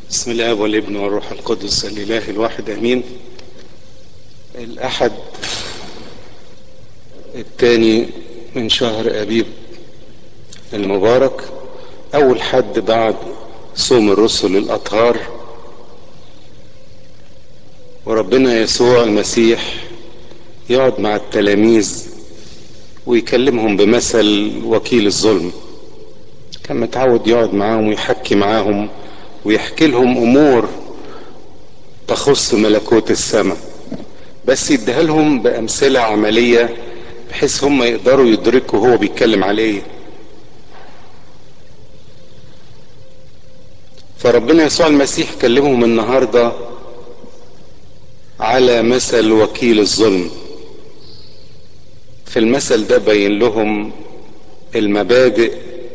بسم الله والابن والروح القدس الاله الواحد امين الاحد الثاني من شهر ابيب المبارك اول حد بعد صوم الرسل الاطهار وربنا يسوع المسيح يقعد مع التلاميذ ويكلمهم بمثل وكيل الظلم كان متعود يقعد معاهم ويحكي معاهم ويحكي لهم امور تخص ملكوت السماء بس يديها لهم بامثله عمليه بحيث هم يقدروا يدركوا هو بيتكلم على ايه فربنا يسوع المسيح كلمهم النهارده على مثل وكيل الظلم في المثل ده بين لهم المبادئ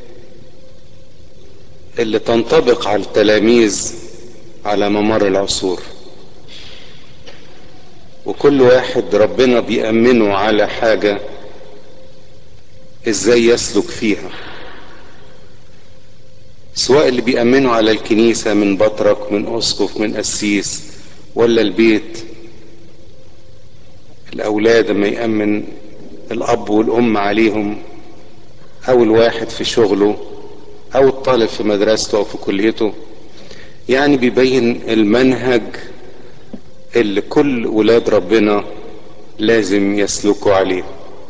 اللي تنطبق على التلاميذ على ممر العصور وكل واحد ربنا بيأمنه على حاجة ازاي يسلك فيها سواء اللي بيأمنه على الكنيسة من بطرك من أسقف من قسيس ولا البيت الأولاد لما يأمن الأب والأم عليهم أو الواحد في شغله او الطالب في مدرسته او في كليته يعني بيبين المنهج اللي كل ولاد ربنا لازم يسلكوا عليه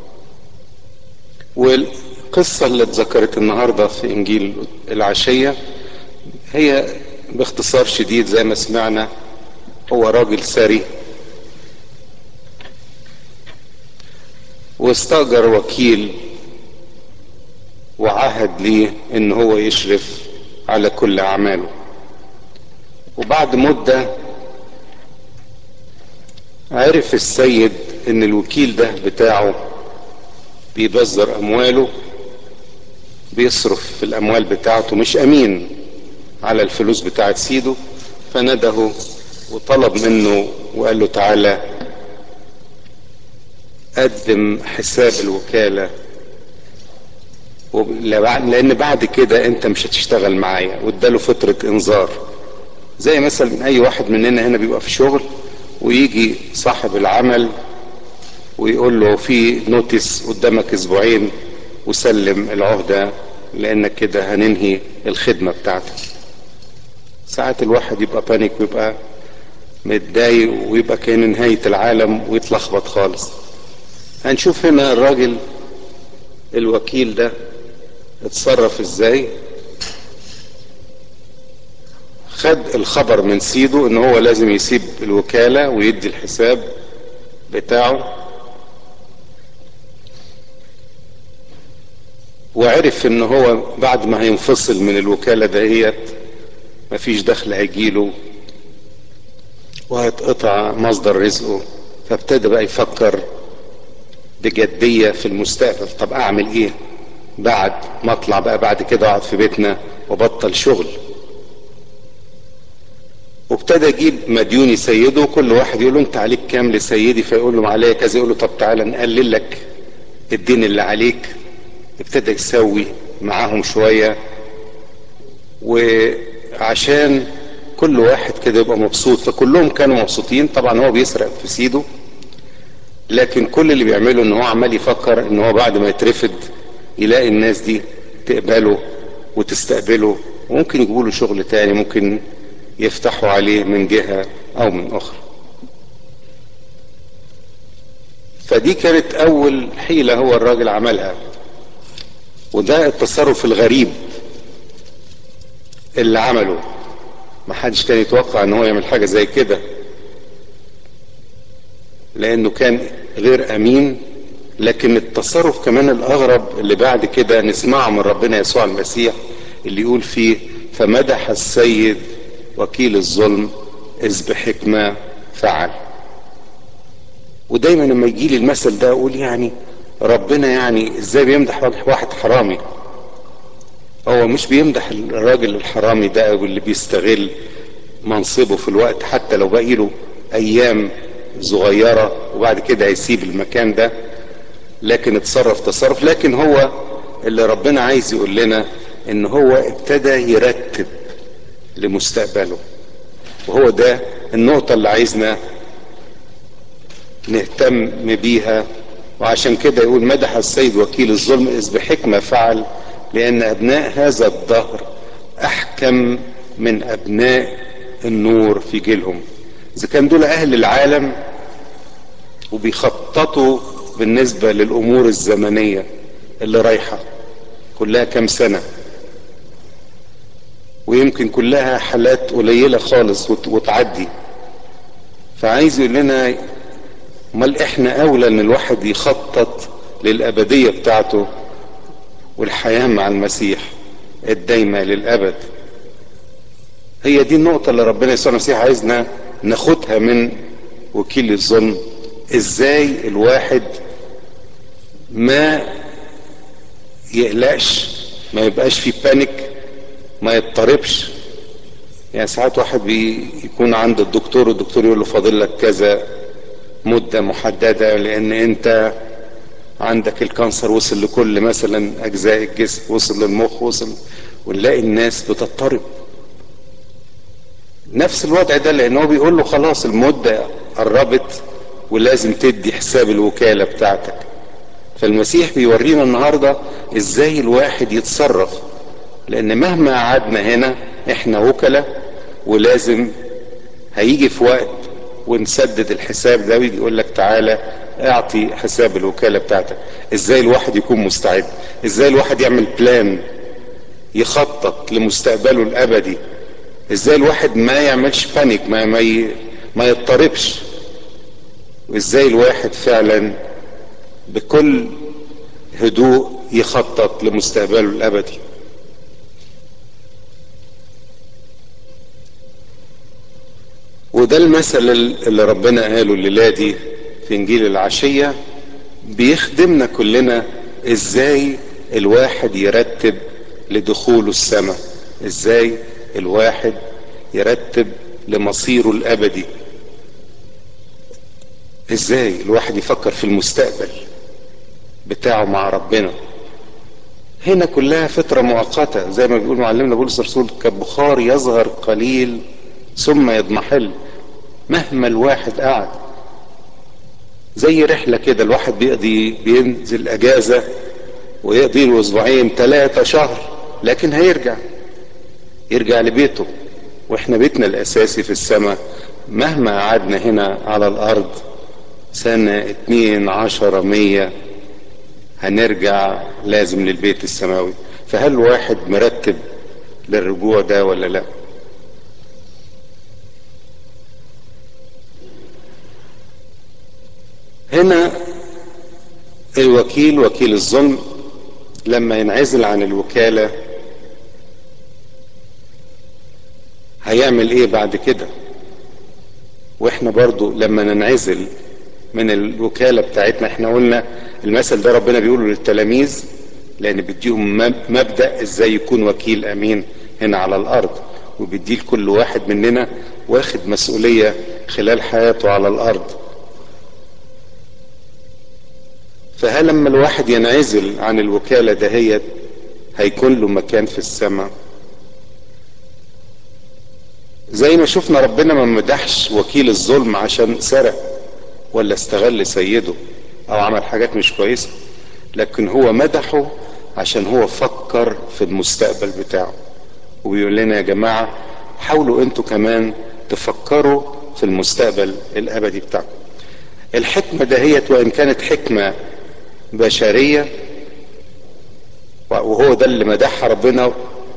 والقصة اللي اتذكرت النهاردة في انجيل العشية هي باختصار شديد زي ما سمعنا هو راجل ثري واستأجر وكيل وعهد ليه ان هو يشرف على كل اعماله وبعد مدة عرف السيد ان الوكيل ده بتاعه بيبذر امواله بيصرف في الاموال بتاعته مش امين على الفلوس بتاعت سيده فنده وطلب منه وقال له تعالى قدم حساب الوكاله لان بعد كده انت مش هتشتغل معايا واداله فترة انذار زي مثلا اي واحد مننا هنا بيبقى في شغل ويجي صاحب العمل ويقول له في نوتس قدامك اسبوعين وسلم العهدة لانك كده هننهي الخدمة بتاعتك ساعات الواحد يبقى بانيك ويبقى متضايق ويبقى كان نهاية العالم ويتلخبط خالص هنشوف هنا الراجل الوكيل ده اتصرف ازاي خد الخبر من سيده ان هو لازم يسيب الوكالة ويدي الحساب بتاعه وعرف ان هو بعد ما هينفصل من الوكالة دهيت مفيش دخل هيجيله وهيتقطع مصدر رزقه فابتدى بقى يفكر بجدية في المستقبل طب اعمل ايه بعد ما اطلع بقى بعد كده اقعد في بيتنا وبطل شغل وابتدى يجيب مديون يسيده كل واحد يقول له انت عليك كام لسيدي فيقول له عليا كذا يقول له طب تعالى نقلل لك الدين اللي عليك ابتدى يسوي معاهم شوية وعشان كل واحد كده يبقى مبسوط فكلهم كانوا مبسوطين طبعا هو بيسرق في سيده لكن كل اللي بيعمله ان هو عمال يفكر ان هو بعد ما يترفد يلاقي الناس دي تقبله وتستقبله وممكن يجيبوا له شغل تاني ممكن يفتحوا عليه من جهة او من اخرى فدي كانت اول حيلة هو الراجل عملها وده التصرف الغريب اللي عمله محدش كان يتوقع ان هو يعمل حاجة زي كده لانه كان غير امين لكن التصرف كمان الاغرب اللي بعد كده نسمعه من ربنا يسوع المسيح اللي يقول فيه فمدح السيد وكيل الظلم اذ بحكمة فعل ودايما لما يجي لي المثل ده اقول يعني ربنا يعني ازاي بيمدح واحد حرامي هو مش بيمدح الراجل الحرامي ده او اللي بيستغل منصبه في الوقت حتى لو باقي له ايام صغيرة وبعد كده هيسيب المكان ده لكن اتصرف تصرف لكن هو اللي ربنا عايز يقول لنا ان هو ابتدى يرتب لمستقبله وهو ده النقطة اللي عايزنا نهتم بيها وعشان كده يقول مدح السيد وكيل الظلم إذ بحكمة فعل لأن أبناء هذا الدهر أحكم من أبناء النور في جيلهم إذا كان دول أهل العالم وبيخططوا بالنسبة للأمور الزمنية اللي رايحة كلها كام سنة ويمكن كلها حالات قليلة خالص وتعدي فعايز يقول لنا امال احنا اولى ان الواحد يخطط للابدية بتاعته والحياة مع المسيح الدايمة للابد هي دي النقطة اللي ربنا يسوع المسيح عايزنا ناخدها من وكيل الظلم ازاي الواحد ما يقلقش ما يبقاش في بانيك ما يضطربش يعني ساعات واحد بيكون عند الدكتور والدكتور يقول له فاضل لك كذا مدة محددة لان انت عندك الكانسر وصل لكل مثلا اجزاء الجسم وصل للمخ وصل ونلاقي الناس بتضطرب نفس الوضع ده لان هو بيقول له خلاص المدة قربت ولازم تدي حساب الوكالة بتاعتك فالمسيح بيورينا النهاردة ازاي الواحد يتصرف لان مهما قعدنا هنا احنا وكلاء ولازم هيجي في وقت ونسدد الحساب ده ويقول لك تعالى اعطي حساب الوكالة بتاعتك ازاي الواحد يكون مستعد ازاي الواحد يعمل بلان يخطط لمستقبله الابدي ازاي الواحد ما يعملش بانيك ما ما, ي... ما يضطربش وازاي الواحد فعلا بكل هدوء يخطط لمستقبله الابدي وده المثل اللي ربنا قاله الليله دي في انجيل العشيه بيخدمنا كلنا ازاي الواحد يرتب لدخوله السماء ازاي الواحد يرتب لمصيره الابدي ازاي الواحد يفكر في المستقبل بتاعه مع ربنا هنا كلها فترة مؤقتة زي ما بيقول معلمنا بولس الرسول كالبخار يظهر قليل ثم يضمحل مهما الواحد قعد زي رحلة كده الواحد بيقضي بينزل اجازة ويقضي له اسبوعين ثلاثة شهر لكن هيرجع يرجع لبيته واحنا بيتنا الاساسي في السماء مهما قعدنا هنا على الارض سنة اتنين عشرة مية هنرجع لازم للبيت السماوي فهل واحد مرتب للرجوع ده ولا لا هنا الوكيل وكيل الظلم لما ينعزل عن الوكالة هيعمل ايه بعد كده واحنا برضو لما ننعزل من الوكالة بتاعتنا احنا قلنا المثل ده ربنا بيقوله للتلاميذ لان بيديهم مبدأ ازاي يكون وكيل امين هنا على الارض وبيديه لكل واحد مننا واخد مسؤولية خلال حياته على الارض فهل لما الواحد ينعزل عن الوكالة دهيت هيكون له مكان في السماء زي ما شفنا ربنا ما مدحش وكيل الظلم عشان سرق ولا استغل سيده او عمل حاجات مش كويسة لكن هو مدحه عشان هو فكر في المستقبل بتاعه وبيقول لنا يا جماعة حاولوا انتوا كمان تفكروا في المستقبل الابدي بتاعكم الحكمة دهيت وان كانت حكمة بشرية وهو ده اللي مدحها ربنا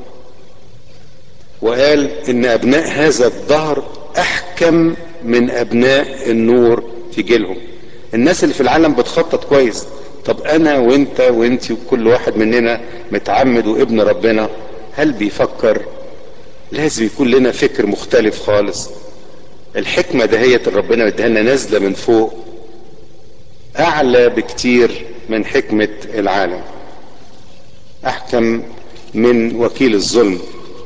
وقال ان ابناء هذا الدهر احكم من ابناء النور في جيلهم الناس اللي في العالم بتخطط كويس طب انا وانت وانت وكل واحد مننا متعمد وابن ربنا هل بيفكر لازم يكون لنا فكر مختلف خالص الحكمة دهيت اللي ربنا مديها لنا نازلة من فوق اعلى بكتير من حكمة العالم احكم من وكيل الظلم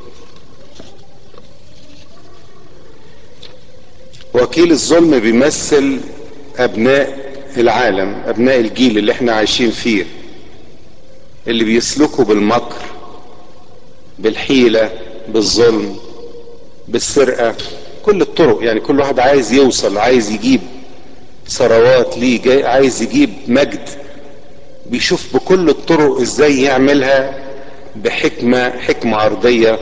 وكيل الظلم بيمثل ابناء العالم ابناء الجيل اللي احنا عايشين فيه اللي بيسلكوا بالمكر بالحيلة بالظلم بالسرقة كل الطرق يعني كل واحد عايز يوصل عايز يجيب ثروات ليه جاي عايز يجيب مجد بيشوف بكل الطرق ازاي يعملها بحكمة حكمة ارضية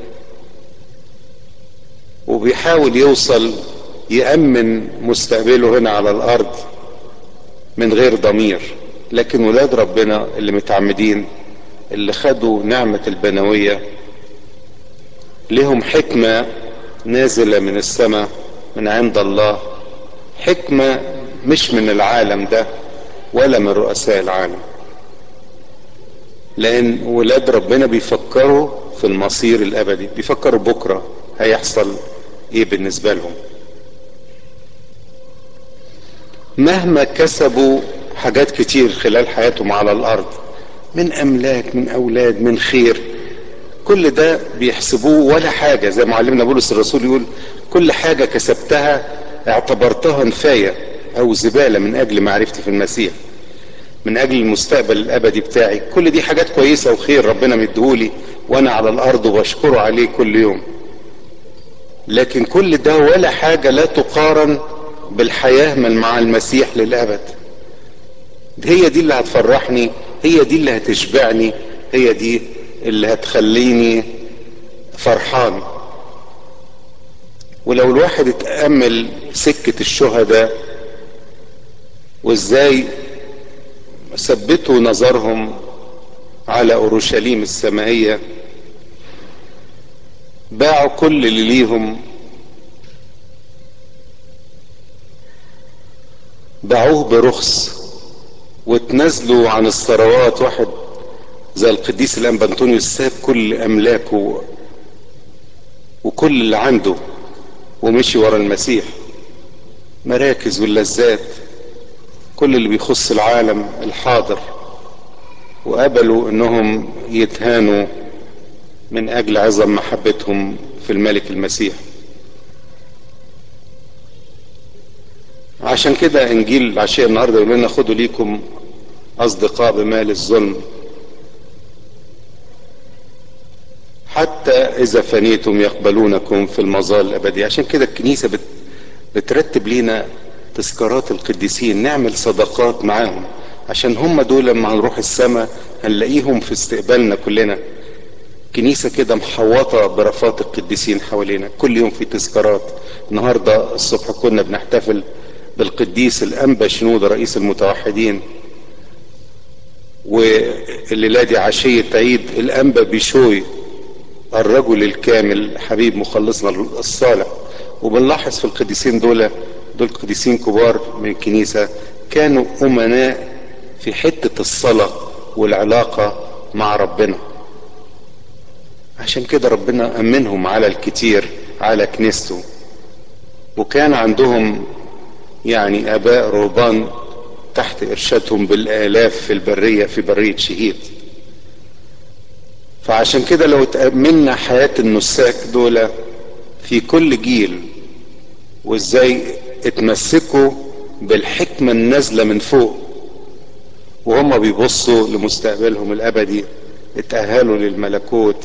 وبيحاول يوصل يأمن مستقبله هنا على الارض من غير ضمير لكن ولاد ربنا اللي متعمدين اللي خدوا نعمة البنوية لهم حكمة نازلة من السماء من عند الله حكمة مش من العالم ده ولا من رؤساء العالم لان ولاد ربنا بيفكروا في المصير الابدي بيفكروا بكرة هيحصل ايه بالنسبة لهم مهما كسبوا حاجات كتير خلال حياتهم على الارض من املاك من اولاد من خير كل ده بيحسبوه ولا حاجة زي معلمنا بولس الرسول يقول كل حاجة كسبتها اعتبرتها نفاية او زبالة من اجل معرفتي في المسيح من اجل المستقبل الابدي بتاعي كل دي حاجات كويسة وخير ربنا مديهولي وانا على الارض وبشكره عليه كل يوم لكن كل ده ولا حاجة لا تقارن بالحياة من مع المسيح للابد هي دي اللي هتفرحني هي دي اللي هتشبعني هي دي اللي هتخليني فرحان ولو الواحد اتأمل سكة الشهداء وازاي ثبتوا نظرهم على اورشليم السمائية باعوا كل اللي ليهم باعوه برخص وتنازلوا عن الثروات واحد زي القديس الانبا انطونيوس ساب كل املاكه وكل اللي عنده ومشي ورا المسيح مراكز واللذات كل اللي بيخص العالم الحاضر وقبلوا انهم يتهانوا من اجل عظم محبتهم في الملك المسيح عشان كده انجيل العشية النهارده يقول لنا خدوا ليكم اصدقاء بمال الظلم حتى اذا فنيتم يقبلونكم في المظال الابدية عشان كده الكنيسة بت بترتب لينا تذكارات القديسين نعمل صداقات معاهم عشان هم دول لما هنروح السماء هنلاقيهم في استقبالنا كلنا كنيسة كده محوطة برفات القديسين حوالينا كل يوم في تذكارات النهاردة الصبح كنا بنحتفل بالقديس الأنبا شنودة رئيس المتوحدين والليلة دي عشية عيد الأنبا بيشوي الرجل الكامل حبيب مخلصنا الصالح وبنلاحظ في القديسين دول دول قديسين كبار من الكنيسة كانوا أمناء في حتة الصلاة والعلاقة مع ربنا عشان كده ربنا أمنهم على الكتير على كنيسته وكان عندهم يعني آباء رهبان تحت إرشادهم بالآلاف في البرية في برية شهيد فعشان كده لو تأملنا حياة النساك دول في كل جيل وازاي اتمسكوا بالحكمة النازلة من فوق وهم بيبصوا لمستقبلهم الأبدي اتأهلوا للملكوت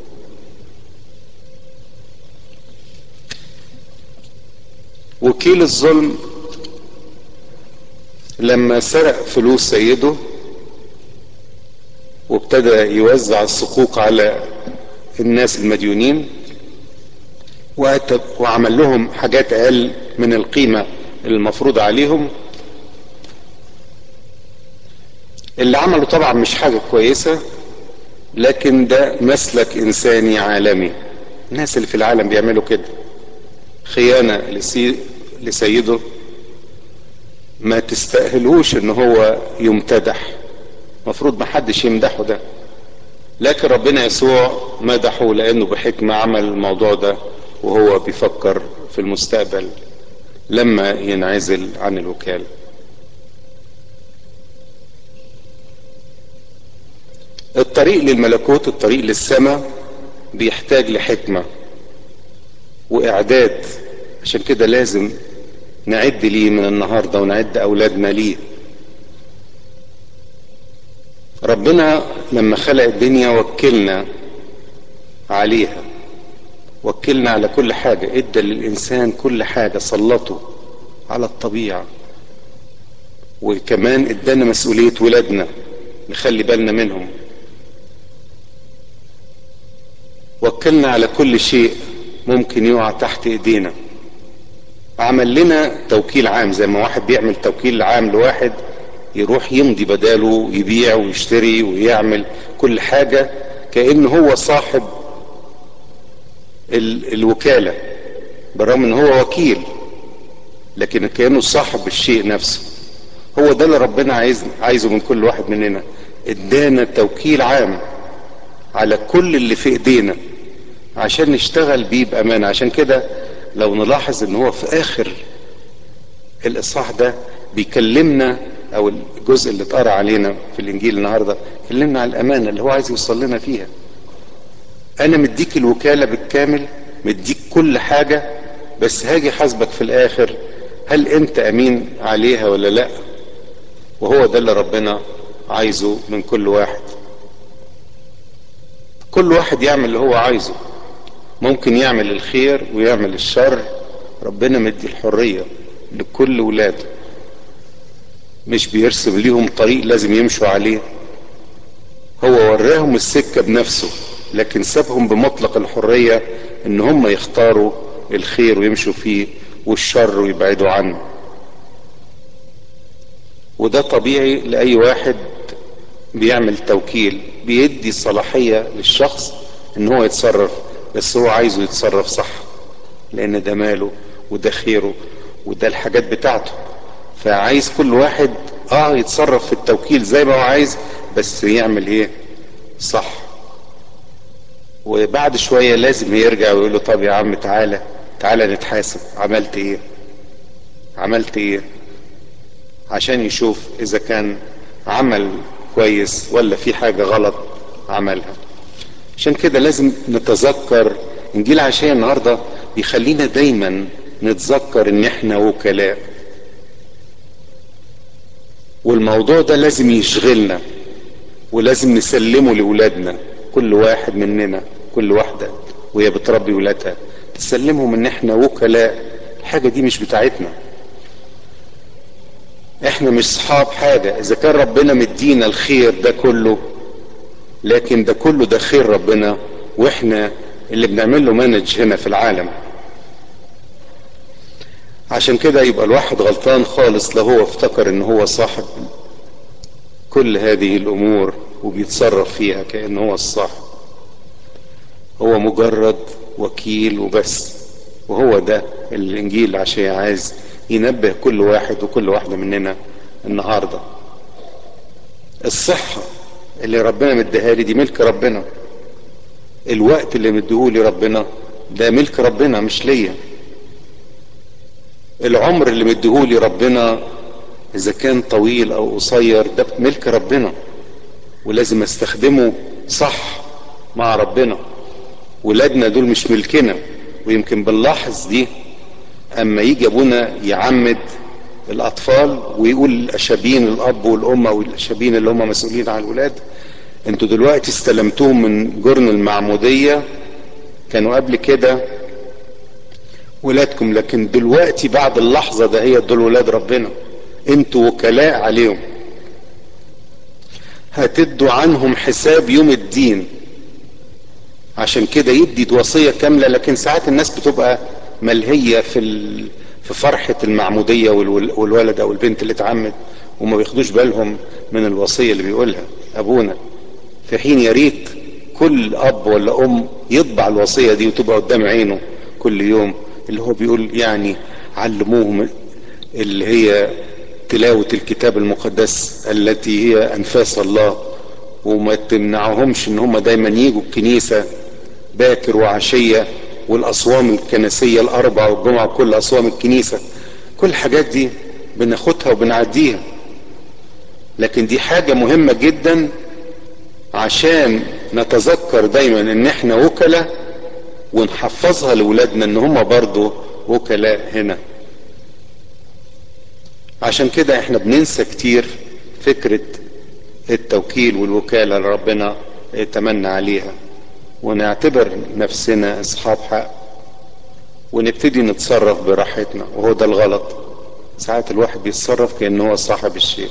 وكيل الظلم لما سرق فلوس سيده وابتدى يوزع الصكوك على الناس المديونين وعمل لهم حاجات اقل من القيمة المفروضة عليهم اللي عمله طبعا مش حاجة كويسة لكن ده مسلك انساني عالمي الناس اللي في العالم بيعملوا كده خيانة لسيده ما تستأهلوش ان هو يمتدح مفروض ما حدش يمدحه ده لكن ربنا يسوع مدحه لانه بحكمة عمل الموضوع ده وهو بيفكر في المستقبل لما ينعزل عن الوكالة الطريق للملكوت الطريق للسماء بيحتاج لحكمة واعداد عشان كده لازم نعد ليه من النهاردة ونعد اولادنا ليه ربنا لما خلق الدنيا وكلنا عليها وكلنا على كل حاجة ادى للإنسان كل حاجة سلطه على الطبيعة وكمان ادانا مسؤولية ولادنا نخلي بالنا منهم وكلنا على كل شيء ممكن يقع تحت ايدينا عمل لنا توكيل عام زي ما واحد بيعمل توكيل عام لواحد يروح يمضي بداله يبيع ويشتري ويعمل كل حاجة كأنه هو صاحب ال الوكالة بالرغم ان هو وكيل لكن كأنه صاحب الشيء نفسه هو ده اللي ربنا عايز عايزه من كل واحد مننا ادانا توكيل عام على كل اللي في ايدينا عشان نشتغل بيه بأمانة عشان كده لو نلاحظ ان هو في اخر الاصحاح ده بيكلمنا او الجزء اللي اتقرا علينا في الانجيل النهارده كلمنا على الامانه اللي هو عايز يوصل لنا فيها انا مديك الوكاله بالكامل مديك كل حاجه بس هاجي حاسبك في الاخر هل انت امين عليها ولا لا وهو ده اللي ربنا عايزه من كل واحد كل واحد يعمل اللي هو عايزه ممكن يعمل الخير ويعمل الشر ربنا مدي الحريه لكل ولاده مش بيرسم ليهم طريق لازم يمشوا عليه هو وراهم السكة بنفسه لكن سابهم بمطلق الحرية ان هم يختاروا الخير ويمشوا فيه والشر ويبعدوا عنه وده طبيعي لأي واحد بيعمل توكيل بيدي صلاحية للشخص ان هو يتصرف بس هو عايزه يتصرف صح لان ده ماله وده خيره وده الحاجات بتاعته فعايز كل واحد اه يتصرف في التوكيل زي ما هو عايز بس يعمل ايه صح وبعد شوية لازم يرجع ويقول له طب يا عم تعالى تعالى نتحاسب عملت ايه عملت ايه عشان يشوف اذا كان عمل كويس ولا في حاجة غلط عملها عشان كده لازم نتذكر انجيل عشان النهاردة بيخلينا دايما نتذكر ان احنا وكلاء والموضوع ده لازم يشغلنا ولازم نسلمه لولادنا كل واحد مننا كل واحدة وهي بتربي ولادها تسلمهم ان احنا وكلاء الحاجة دي مش بتاعتنا احنا مش صحاب حاجة اذا كان ربنا مدينا الخير ده كله لكن ده كله ده خير ربنا واحنا اللي بنعمل له مانج هنا في العالم عشان كده يبقى الواحد غلطان خالص لو هو افتكر ان هو صاحب كل هذه الامور وبيتصرف فيها كأنه هو الصح هو مجرد وكيل وبس وهو ده اللي الانجيل عشان عايز ينبه كل واحد وكل واحدة مننا النهاردة الصحة اللي ربنا مديها لي دي ملك ربنا الوقت اللي مديهولي ربنا ده ملك ربنا مش ليا العمر اللي مديهولي ربنا اذا كان طويل او قصير ده ملك ربنا ولازم استخدمه صح مع ربنا ولادنا دول مش ملكنا ويمكن بنلاحظ دي اما يجي ابونا يعمد الاطفال ويقول الاشابين الاب والام او الاشابين اللي هم مسؤولين عن الولاد انتوا دلوقتي استلمتوهم من جرن المعمودية كانوا قبل كده ولادكم لكن دلوقتي بعد اللحظة ده هي دول ولاد ربنا انتوا وكلاء عليهم هتدوا عنهم حساب يوم الدين عشان كده يدي وصية كاملة لكن ساعات الناس بتبقى ملهية في ال... في فرحة المعمودية والولد او البنت اللي اتعمد وما بياخدوش بالهم من الوصية اللي بيقولها ابونا في حين يا ريت كل اب ولا ام يطبع الوصية دي وتبقى قدام عينه كل يوم اللي هو بيقول يعني علموهم اللي هي تلاوة الكتاب المقدس التي هي انفاس الله وما تمنعهمش ان هم دايما يجوا الكنيسة باكر وعشية والاصوام الكنسية الاربع والجمعة كل اصوام الكنيسة كل الحاجات دي بناخدها وبنعديها لكن دي حاجة مهمة جدا عشان نتذكر دايما ان احنا وكلاء ونحفظها لولادنا ان هم برضو وكلاء هنا عشان كده احنا بننسى كتير فكرة التوكيل والوكالة اللي ربنا اتمنى عليها ونعتبر نفسنا اصحاب حق ونبتدي نتصرف براحتنا وهو ده الغلط ساعات الواحد بيتصرف كأنه هو صاحب الشيء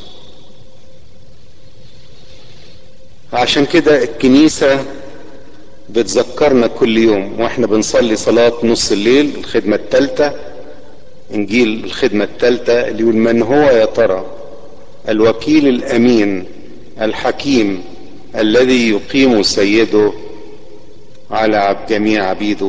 عشان كده الكنيسة بتذكرنا كل يوم واحنا بنصلي صلاة نص الليل الخدمة الثالثة انجيل الخدمة الثالثة اللي يقول من هو يا ترى الوكيل الامين الحكيم الذي يقيم سيده على جميع عبيده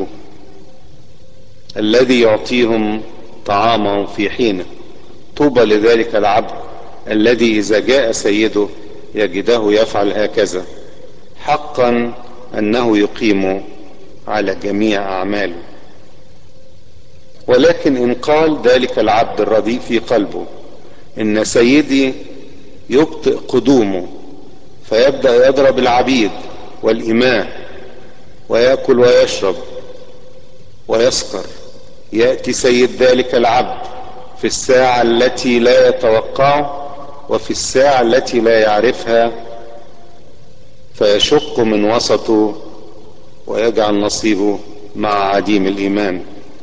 الذي يعطيهم طعامهم في حينه طوبى لذلك العبد الذي اذا جاء سيده يجده يفعل هكذا حقا انه يقيم على جميع اعماله ولكن ان قال ذلك العبد الرديء في قلبه ان سيدي يبطئ قدومه فيبدا يضرب العبيد والاماء وياكل ويشرب ويسكر ياتي سيد ذلك العبد في الساعه التي لا يتوقعه وفي الساعه التي لا يعرفها فيشق من وسطه ويجعل نصيبه مع عديم الايمان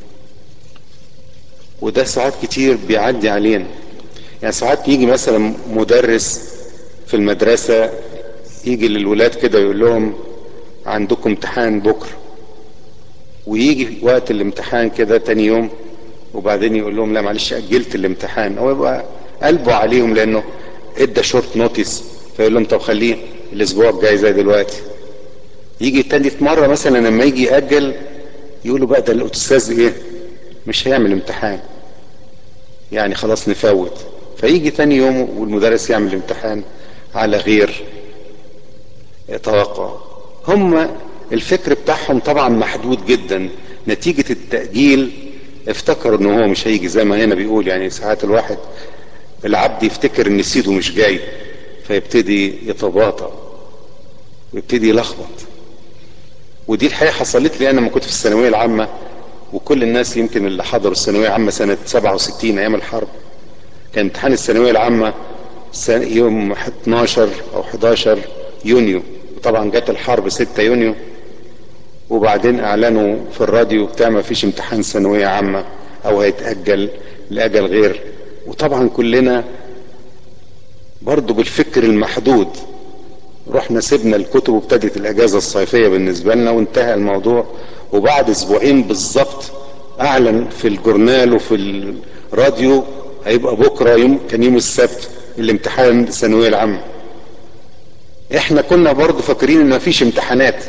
وده ساعات كتير بيعدي علينا يعني ساعات يجي مثلا مدرس في المدرسة يجي للولاد كده يقول لهم عندكم امتحان بكرة ويجي وقت الامتحان كده تاني يوم وبعدين يقول لهم لا معلش أجلت الامتحان هو يبقى قلبه عليهم لأنه ادى شورت نوتيس فيقول لهم طب خليه الأسبوع الجاي زي دلوقتي يجي تالت مرة مثلا لما يجي يأجل يقولوا بقى ده الأستاذ إيه مش هيعمل امتحان يعني خلاص نفوت فيجي تاني يوم والمدرس يعمل امتحان على غير توقع هم الفكر بتاعهم طبعا محدود جدا نتيجة التأجيل افتكروا ان هو مش هيجي زي ما هنا بيقول يعني ساعات الواحد العبد يفتكر ان سيده مش جاي فيبتدي يتباطأ ويبتدي يلخبط ودي الحقيقة حصلت لي انا لما كنت في الثانوية العامة وكل الناس يمكن اللي حضروا الثانوية العامة سنة 67 ايام الحرب كان امتحان الثانوية العامة يوم 12 او 11 يونيو طبعا جت الحرب 6 يونيو وبعدين اعلنوا في الراديو بتاع ما فيش امتحان ثانوية عامة او هيتأجل لأجل غير وطبعا كلنا برضو بالفكر المحدود رحنا سيبنا الكتب وابتدت الاجازة الصيفية بالنسبة لنا وانتهى الموضوع وبعد اسبوعين بالظبط اعلن في الجورنال وفي الراديو هيبقى بكرة يوم كان يوم السبت الامتحان الثانوية العامة احنا كنا برضو فاكرين ان مفيش امتحانات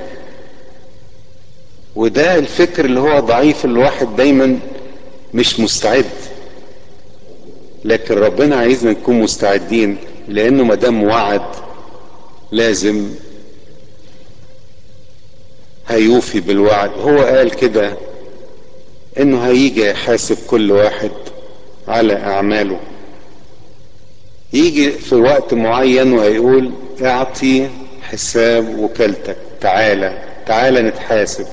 وده الفكر اللي هو ضعيف الواحد دايما مش مستعد لكن ربنا عايزنا نكون مستعدين لانه مدام وعد لازم هيوفي بالوعد هو قال كده انه هيجي يحاسب كل واحد على اعماله يجي في وقت معين ويقول اعطي حساب وكالتك تعالى تعالى نتحاسب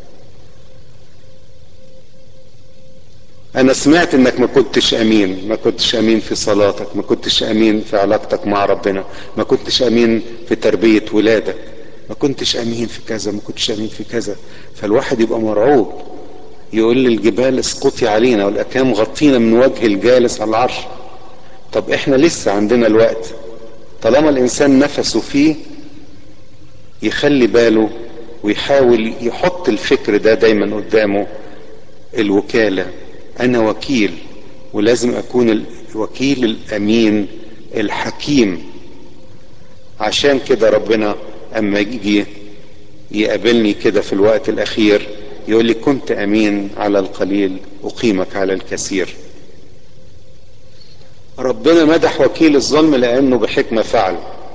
انا سمعت انك ما كنتش امين ما كنتش امين في صلاتك ما كنتش امين في علاقتك مع ربنا ما كنتش امين في تربية ولادك ما كنتش امين في كذا ما كنتش امين في كذا فالواحد يبقى مرعوب يقول للجبال اسقطي علينا والاكام غطينا من وجه الجالس على العرش طب احنا لسه عندنا الوقت طالما الانسان نفسه فيه يخلي باله ويحاول يحط الفكر ده دايما قدامه الوكالة انا وكيل ولازم اكون الوكيل الامين الحكيم عشان كده ربنا اما يجي يقابلني كده في الوقت الاخير يقول لي كنت امين على القليل اقيمك على الكثير ربنا مدح وكيل الظلم لانه بحكمة فعل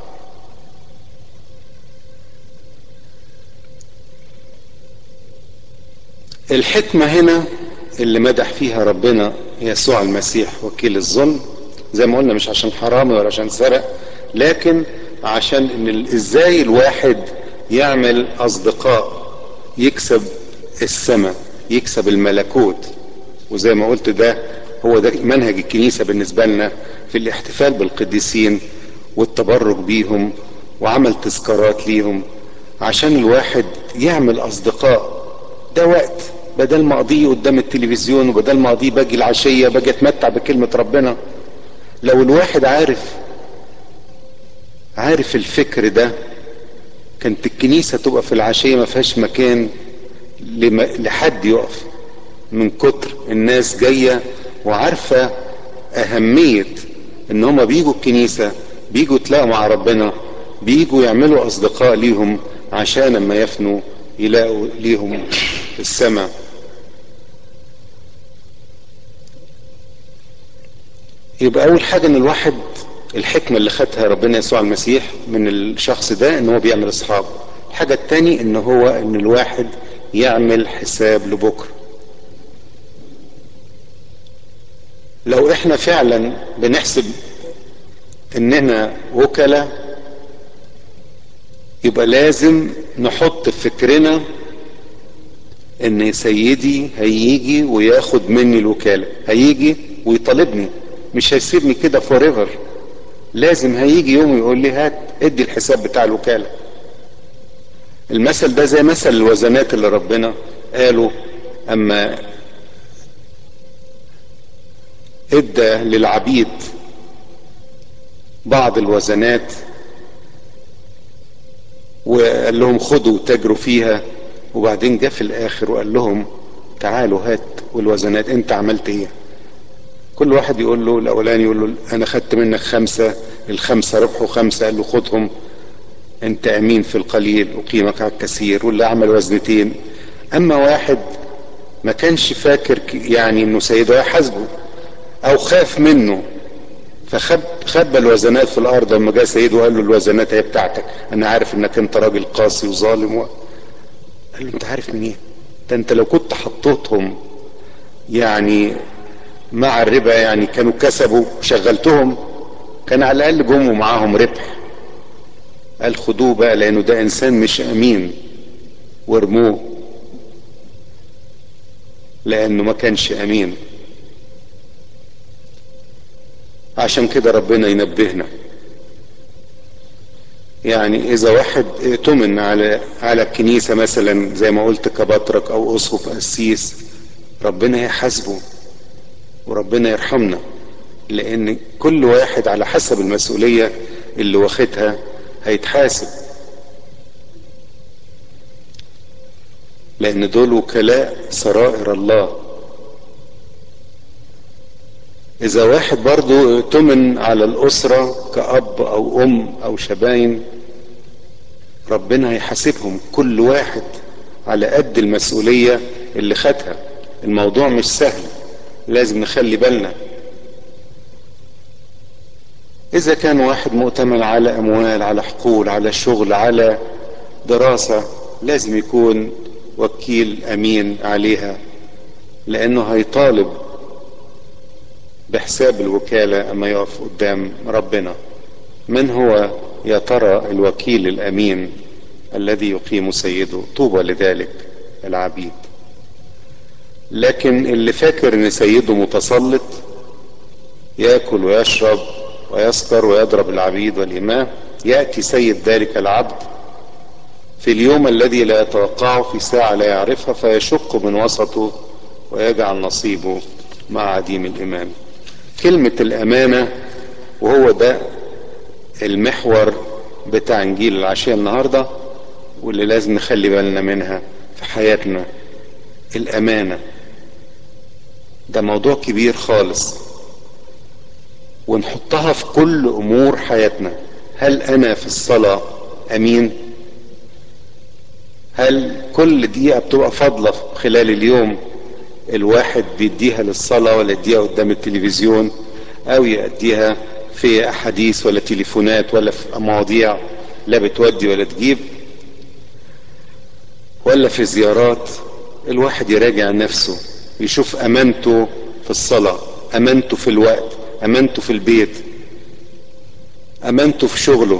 الحكمة هنا اللي مدح فيها ربنا يسوع المسيح وكيل الظلم زي ما قلنا مش عشان حرامي ولا عشان سرق لكن عشان ان ازاي الواحد يعمل اصدقاء يكسب السماء يكسب الملكوت وزي ما قلت ده هو ده منهج الكنيسة بالنسبة لنا في الاحتفال بالقديسين والتبرك بيهم وعمل تذكارات ليهم عشان الواحد يعمل اصدقاء ده وقت بدل ما اقضيه قدام التلفزيون وبدل ما اقضيه باجي العشية باجي اتمتع بكلمة ربنا لو الواحد عارف عارف الفكر ده كانت الكنيسة تبقى في العشية ما فيهاش مكان لم... لحد يقف من كتر الناس جاية وعارفة أهمية إن هما بيجوا الكنيسة بيجوا يتلاقوا مع ربنا بيجوا يعملوا أصدقاء ليهم عشان لما يفنوا يلاقوا ليهم السماء يبقى أول حاجة إن الواحد الحكمة اللي خدها ربنا يسوع المسيح من الشخص ده إن هو بيعمل أصحاب الحاجة التاني إن هو إن الواحد يعمل حساب لبكره لو احنا فعلا بنحسب اننا وكلاء يبقى لازم نحط في فكرنا ان سيدي هيجي وياخد مني الوكالة هيجي ويطالبني مش هيسيبني كده فور ايفر لازم هيجي يوم يقول لي هات ادي الحساب بتاع الوكالة المثل ده زي مثل الوزنات اللي ربنا قاله اما ادى للعبيد بعض الوزنات وقال لهم خدوا تجروا فيها وبعدين جه في الاخر وقال لهم تعالوا هات والوزنات انت عملت ايه كل واحد يقول له الاولاني يقول له انا خدت منك خمسة الخمسة ربحوا خمسة قال له خدهم انت امين في القليل اقيمك على الكثير واللي عمل وزنتين اما واحد ما كانش فاكر يعني انه سيده هيحاسبه او خاف منه فخب خبى الوزنات في الارض لما جاء سيده وقال له الوزنات هي بتاعتك انا عارف انك انت راجل قاسي وظالم و... قال له انت عارف منين إيه؟ ده انت لو كنت حطيتهم يعني مع الربا يعني كانوا كسبوا وشغلتهم كان على الاقل جم ومعاهم ربح قال خدوه بقى لانه ده انسان مش امين وارموه لانه ما كانش امين عشان كده ربنا ينبهنا يعني اذا واحد ائتمن على على الكنيسه مثلا زي ما قلت كبطرك او اسقف قسيس ربنا يحاسبه وربنا يرحمنا لان كل واحد على حسب المسؤوليه اللي واخدها هيتحاسب لان دول وكلاء سرائر الله اذا واحد برضو ائتمن على الاسرة كأب او ام او شباين ربنا هيحاسبهم كل واحد على قد المسؤولية اللي خدها الموضوع مش سهل لازم نخلي بالنا اذا كان واحد مؤتمن على اموال على حقول على شغل على دراسة لازم يكون وكيل امين عليها لانه هيطالب بحساب الوكالة اما يقف قدام ربنا من هو يا ترى الوكيل الامين الذي يقيم سيده طوبى لذلك العبيد لكن اللي فاكر ان سيده متسلط ياكل ويشرب ويسكر ويضرب العبيد والإماء يأتي سيد ذلك العبد في اليوم الذي لا يتوقعه في ساعة لا يعرفها فيشق من وسطه ويجعل نصيبه مع عديم الإيمان كلمة الأمانة وهو ده المحور بتاع انجيل العشية النهاردة واللي لازم نخلي بالنا منها في حياتنا الأمانة ده موضوع كبير خالص ونحطها في كل امور حياتنا هل انا في الصلاة امين هل كل دقيقة بتبقى فاضلة خلال اليوم الواحد بيديها للصلاة ولا يديها قدام التلفزيون او يأديها في احاديث ولا تليفونات ولا في مواضيع لا بتودي ولا تجيب ولا في زيارات الواحد يراجع نفسه يشوف امانته في الصلاة امانته في الوقت امانته في البيت امانته في شغله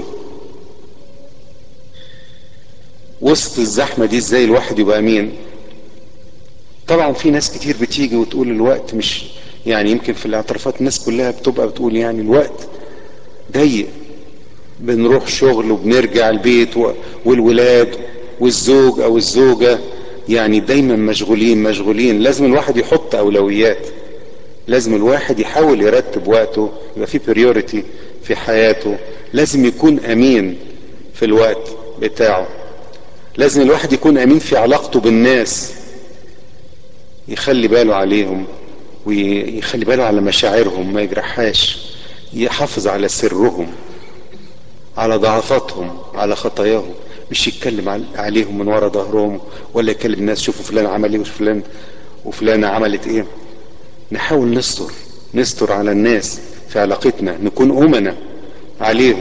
وسط الزحمة دي ازاي الواحد يبقى امين طبعا في ناس كتير بتيجي وتقول الوقت مش يعني يمكن في الاعترافات الناس كلها بتبقى بتقول يعني الوقت ضيق بنروح شغل وبنرجع البيت و- والولاد والزوج او الزوجة يعني دايما مشغولين مشغولين لازم الواحد يحط اولويات لازم الواحد يحاول يرتب وقته يبقى في بريوريتي في حياته لازم يكون امين في الوقت بتاعه لازم الواحد يكون امين في علاقته بالناس يخلي باله عليهم ويخلي باله على مشاعرهم ما يجرحهاش يحافظ على سرهم على ضعفاتهم على خطاياهم مش يتكلم عل- عليهم من ورا ظهرهم ولا يكلم الناس شوفوا فلان عمل ايه وفلان وفلانة عملت ايه نحاول نستر نستر على الناس في علاقتنا نكون أمنا عليهم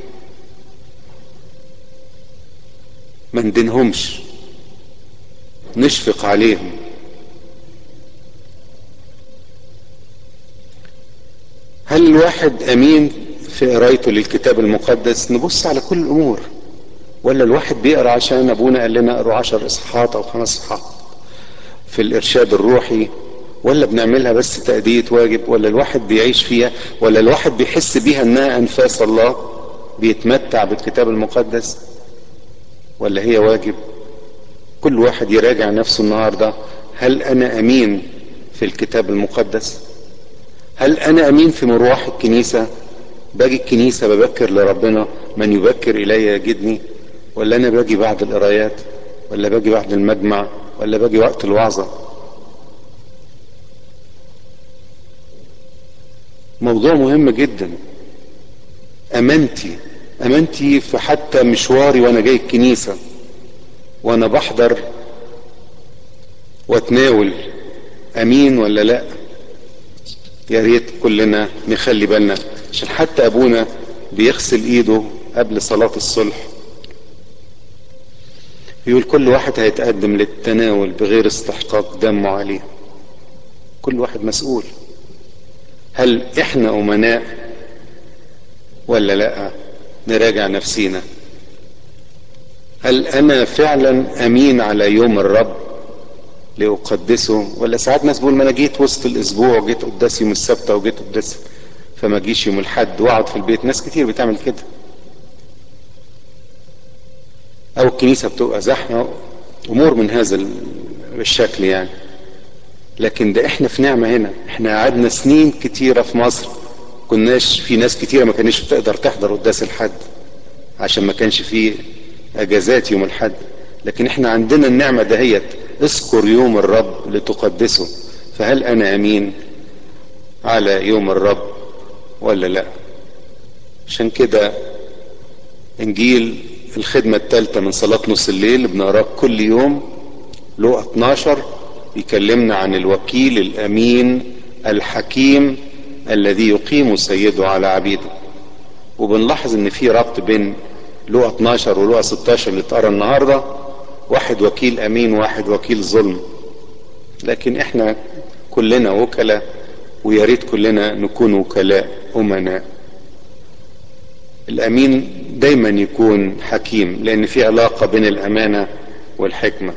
ما ندينهمش نشفق عليهم هل الواحد امين في قرايته للكتاب المقدس نبص على كل الامور ولا الواحد بيقرا عشان ابونا قال لنا اقروا عشر اصحاحات او خمس اصحاحات في الارشاد الروحي ولا بنعملها بس تأدية واجب ولا الواحد بيعيش فيها ولا الواحد بيحس بيها انها انفاس الله بيتمتع بالكتاب المقدس ولا هي واجب كل واحد يراجع نفسه النهارده هل انا امين في الكتاب المقدس هل انا امين في مروح الكنيسه باجي الكنيسه ببكر لربنا من يبكر الي يجدني ولا انا باجي بعد القرايات ولا باجي بعد المجمع ولا باجي وقت الوعظه موضوع مهم جدا امانتي امانتي في حتى مشواري وانا جاي الكنيسه وانا بحضر واتناول امين ولا لا يا ريت كلنا نخلي بالنا عشان حتى ابونا بيغسل ايده قبل صلاة الصلح يقول كل واحد هيتقدم للتناول بغير استحقاق دمه عليه كل واحد مسؤول هل احنا امناء ولا لا نراجع نفسينا هل انا فعلا امين على يوم الرب لاقدسه ولا ساعات ناس بيقول ما انا جيت وسط الاسبوع وجيت قداس يوم السبت وجيت قداس فما اجيش يوم الحد واقعد في البيت ناس كتير بتعمل كده او الكنيسه بتبقى زحمه امور من هذا الشكل يعني لكن ده احنا في نعمه هنا احنا قعدنا سنين كتيره في مصر كناش في ناس كتيره ما كانش بتقدر تحضر قداس الحد عشان ما كانش فيه اجازات يوم الحد لكن احنا عندنا النعمه دهيت اذكر يوم الرب لتقدسه فهل انا امين على يوم الرب ولا لا عشان كده انجيل الخدمة الثالثة من صلاة نص الليل بنقراه كل يوم لو 12 يكلمنا عن الوكيل الامين الحكيم الذي يقيم سيده على عبيده وبنلاحظ ان في ربط بين لو 12 ولو 16 اللي اتقرا النهارده واحد وكيل امين وواحد وكيل ظلم لكن احنا كلنا وكلاء ويا ريت كلنا نكون وكلاء امناء الامين دايما يكون حكيم لان في علاقه بين الامانه والحكمه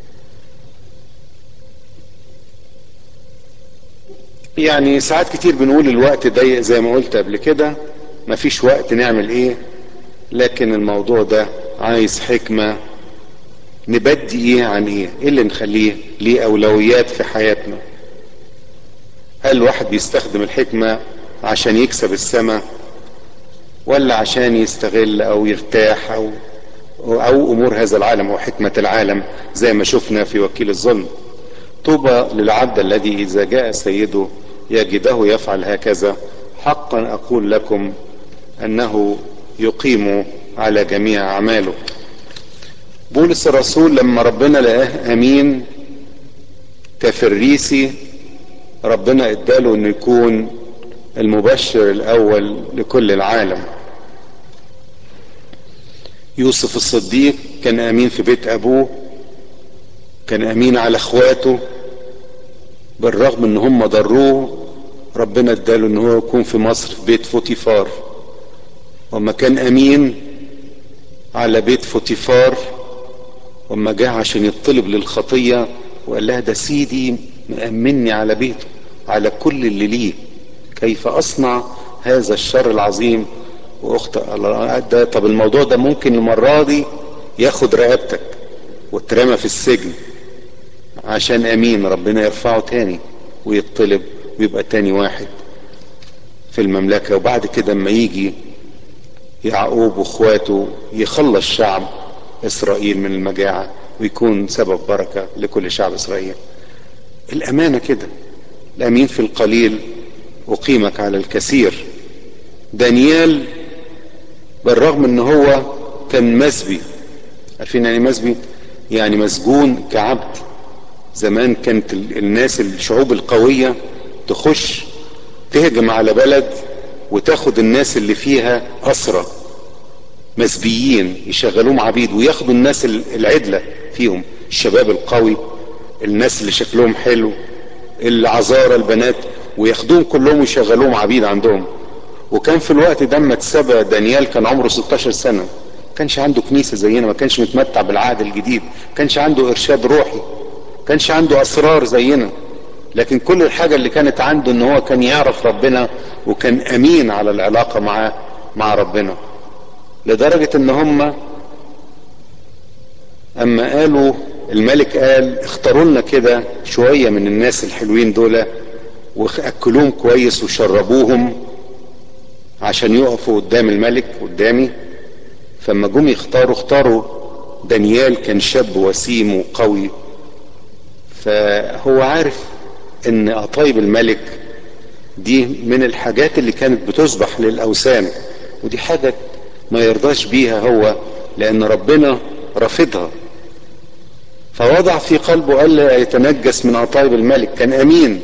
يعني ساعات كتير بنقول الوقت ضيق زي ما قلت قبل كده مفيش وقت نعمل ايه لكن الموضوع ده عايز حكمه نبدي ايه عن ايه ايه اللي نخليه ليه اولويات في حياتنا هل الواحد بيستخدم الحكمة عشان يكسب السماء ولا عشان يستغل او يرتاح او او امور هذا العالم او حكمة العالم زي ما شفنا في وكيل الظلم طوبى للعبد الذي اذا جاء سيده يجده يفعل هكذا حقا اقول لكم انه يقيم على جميع اعماله بولس الرسول لما ربنا لقاه امين كفريسي ربنا اداله انه يكون المبشر الاول لكل العالم يوسف الصديق كان امين في بيت ابوه كان امين على اخواته بالرغم ان هم ضروه ربنا اداله ان هو يكون في مصر في بيت فوتيفار وما كان امين على بيت فوتيفار وما جه عشان يطلب للخطية وقال لها ده سيدي مأمني على بيته على كل اللي ليه كيف أصنع هذا الشر العظيم واخت الله ده طب الموضوع ده ممكن المرة دي ياخد رقبتك وترمى في السجن عشان امين ربنا يرفعه تاني ويطلب ويبقى تاني واحد في المملكة وبعد كده اما يجي يعقوب واخواته يخلص شعب اسرائيل من المجاعة ويكون سبب بركة لكل شعب اسرائيل الامانة كده الامين في القليل اقيمك على الكثير دانيال بالرغم ان هو كان مسبي عارفين يعني مسبي يعني مسجون كعبد زمان كانت الناس الشعوب القوية تخش تهجم على بلد وتاخد الناس اللي فيها أسرى مسبيين يشغلوهم عبيد وياخدوا الناس العدلة فيهم الشباب القوي الناس اللي شكلهم حلو العذارى البنات وياخدوهم كلهم ويشغلوهم عبيد عندهم وكان في الوقت ده اما اتسبى دانيال كان عمره 16 سنة ما كانش عنده كنيسة زينا ما كانش متمتع بالعهد الجديد ما كانش عنده ارشاد روحي ما كانش عنده اسرار زينا لكن كل الحاجة اللي كانت عنده ان هو كان يعرف ربنا وكان امين على العلاقة مع مع ربنا لدرجة ان هم اما قالوا الملك قال اختاروا لنا كده شوية من الناس الحلوين دول واكلوهم كويس وشربوهم عشان يقفوا قدام الملك قدامي فما جم يختاروا اختاروا دانيال كان شاب وسيم وقوي فهو عارف ان قطايب الملك دي من الحاجات اللي كانت بتذبح للاوثان ودي حاجة ما يرضاش بيها هو لان ربنا رافضها فوضع في قلبه الا يتنجس من قطايب الملك كان امين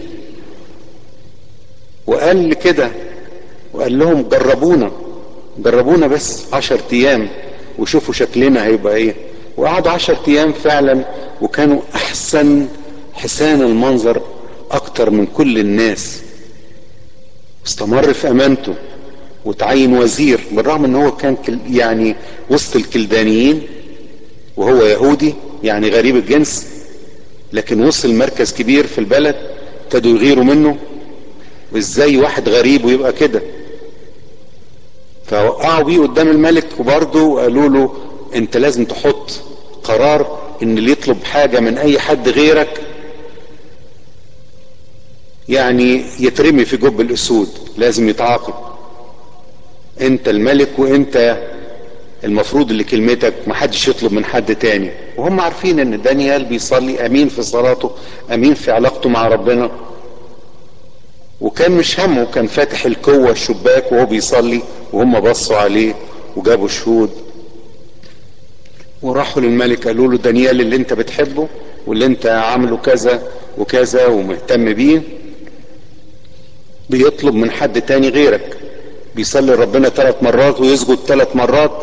وقال كده وقال لهم جربونا جربونا بس عشر ايام وشوفوا شكلنا هيبقى ايه وقعدوا عشر ايام فعلا وكانوا احسن حسان المنظر اكتر من كل الناس استمر في امانته وتعين وزير بالرغم ان هو كان يعني وسط الكلدانيين وهو يهودي يعني غريب الجنس لكن وصل مركز كبير في البلد ابتدوا يغيروا منه وازاي واحد غريب ويبقى كده فوقعوا بيه قدام الملك وبرضه قالوا له انت لازم تحط قرار ان اللي يطلب حاجة من اي حد غيرك يعني يترمي في جب الاسود لازم يتعاقب انت الملك وانت المفروض اللي كلمتك محدش يطلب من حد تاني وهم عارفين ان دانيال بيصلي امين في صلاته امين في علاقته مع ربنا وكان مش همه كان فاتح الكوة الشباك وهو بيصلي وهم بصوا عليه وجابوا شهود وراحوا للملك قالوا له دانيال اللي انت بتحبه واللي انت عامله كذا وكذا ومهتم بيه بيطلب من حد تاني غيرك بيصلي ربنا ثلاث مرات ويسجد ثلاث مرات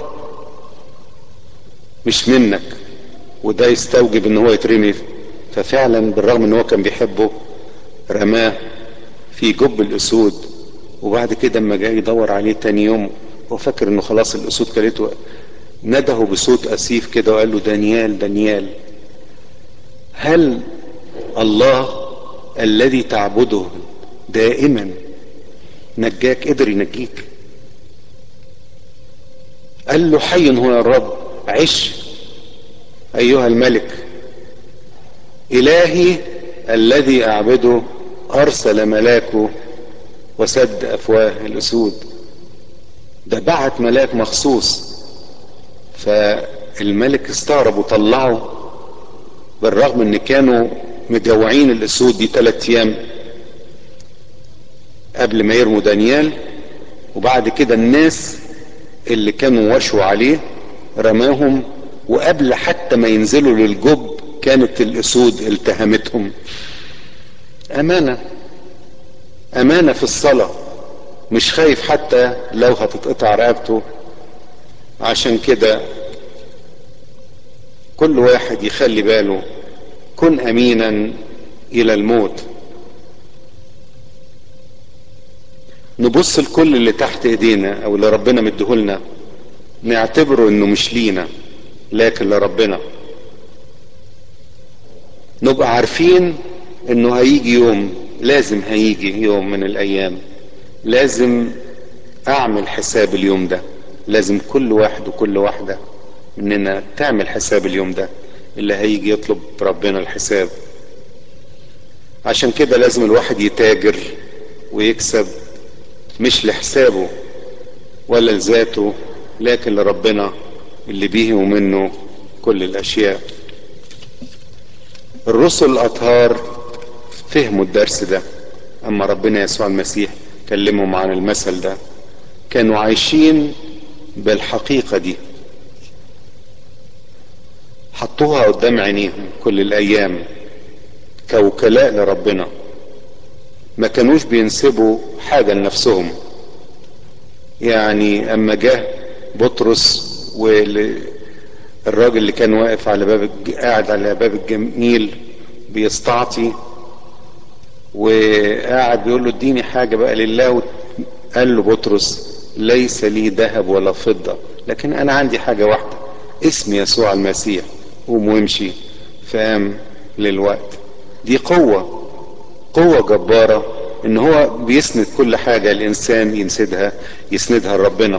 مش منك وده يستوجب ان هو يترمي ففعلا بالرغم ان هو كان بيحبه رماه في جب الاسود وبعد كده اما جاي يدور عليه تاني يوم هو فاكر انه خلاص الاسود كلته نده بصوت اسيف كده وقال له دانيال دانيال هل الله الذي تعبده دائما نجاك قدر ينجيك قال له حي هو الرب عش ايها الملك الهي الذي اعبده ارسل ملاكه وسد افواه الاسود ده بعت ملاك مخصوص فالملك استغرب وطلعه بالرغم ان كانوا مجوعين الاسود دي ثلاث ايام قبل ما يرموا دانيال وبعد كده الناس اللي كانوا وشوا عليه رماهم وقبل حتى ما ينزلوا للجب كانت الاسود التهمتهم امانة امانة في الصلاة مش خايف حتى لو هتتقطع رقبته عشان كده كل واحد يخلي باله كن امينا الى الموت نبص لكل اللي تحت ايدينا او اللي ربنا مديهولنا نعتبره انه مش لينا لكن لربنا نبقى عارفين انه هيجي يوم لازم هيجي يوم من الايام لازم اعمل حساب اليوم ده لازم كل واحد وكل واحدة مننا تعمل حساب اليوم ده اللي هيجي يطلب ربنا الحساب عشان كده لازم الواحد يتاجر ويكسب مش لحسابه ولا لذاته لكن لربنا اللي بيه ومنه كل الاشياء الرسل الاطهار فهموا الدرس ده اما ربنا يسوع المسيح كلمهم عن المثل ده كانوا عايشين بالحقيقة دي حطوها قدام عينيهم كل الايام كوكلاء لربنا ما كانوش بينسبوا حاجة لنفسهم يعني اما جه بطرس والراجل اللي كان واقف على باب قاعد على باب الجميل بيستعطي وقاعد بيقول له اديني حاجة بقى لله قال له بطرس ليس لي ذهب ولا فضة لكن انا عندي حاجة واحدة اسم يسوع المسيح قوم وامشي فقام للوقت دي قوة قوة جبارة ان هو بيسند كل حاجة الانسان ينسدها يسندها لربنا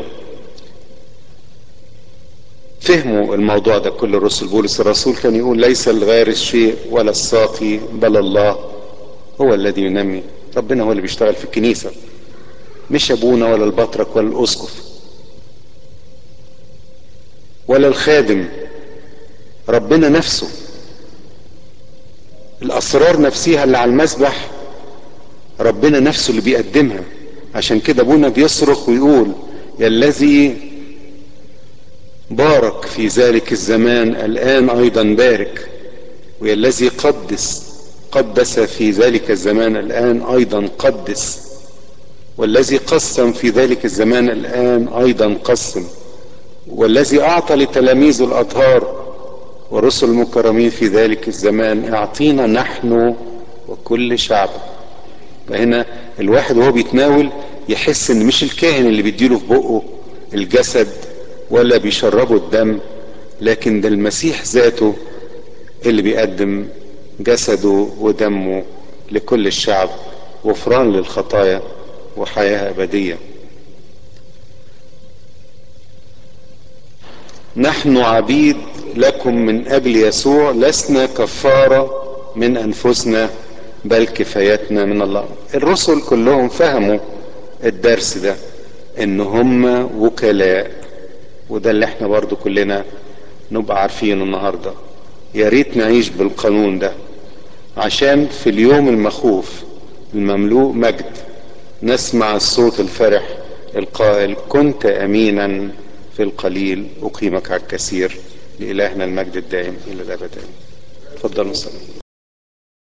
فهموا الموضوع ده كل الرسل بولس الرسول كان يقول ليس الغارس شيء ولا الساقي بل الله هو الذي ينمي ربنا هو اللي بيشتغل في الكنيسة مش ابونا ولا البطرك ولا الاسقف ولا الخادم ربنا نفسه الاسرار نفسها اللي على المسبح ربنا نفسه اللي بيقدمها عشان كده ابونا بيصرخ ويقول يا الذي بارك في ذلك الزمان الان ايضا بارك ويا الذي قدس قدس في ذلك الزمان الان ايضا قدس والذي قسم في ذلك الزمان الان ايضا قسم والذي اعطى لتلاميذ الاطهار ورسل المكرمين في ذلك الزمان اعطينا نحن وكل شعب فهنا الواحد وهو بيتناول يحس ان مش الكاهن اللي بيديله في بقه الجسد ولا بيشربه الدم لكن ده المسيح ذاته اللي بيقدم جسده ودمه لكل الشعب غفران للخطايا وحياة أبدية نحن عبيد لكم من أجل يسوع لسنا كفارة من أنفسنا بل كفايتنا من الله الرسل كلهم فهموا الدرس ده ان هم وكلاء وده اللي احنا برضو كلنا نبقى عارفينه النهارده يا ريت نعيش بالقانون ده عشان في اليوم المخوف المملوء مجد نسمع الصوت الفرح القائل كنت امينا في القليل اقيمك على الكثير لالهنا المجد الدائم الى الابد تفضلوا صلوا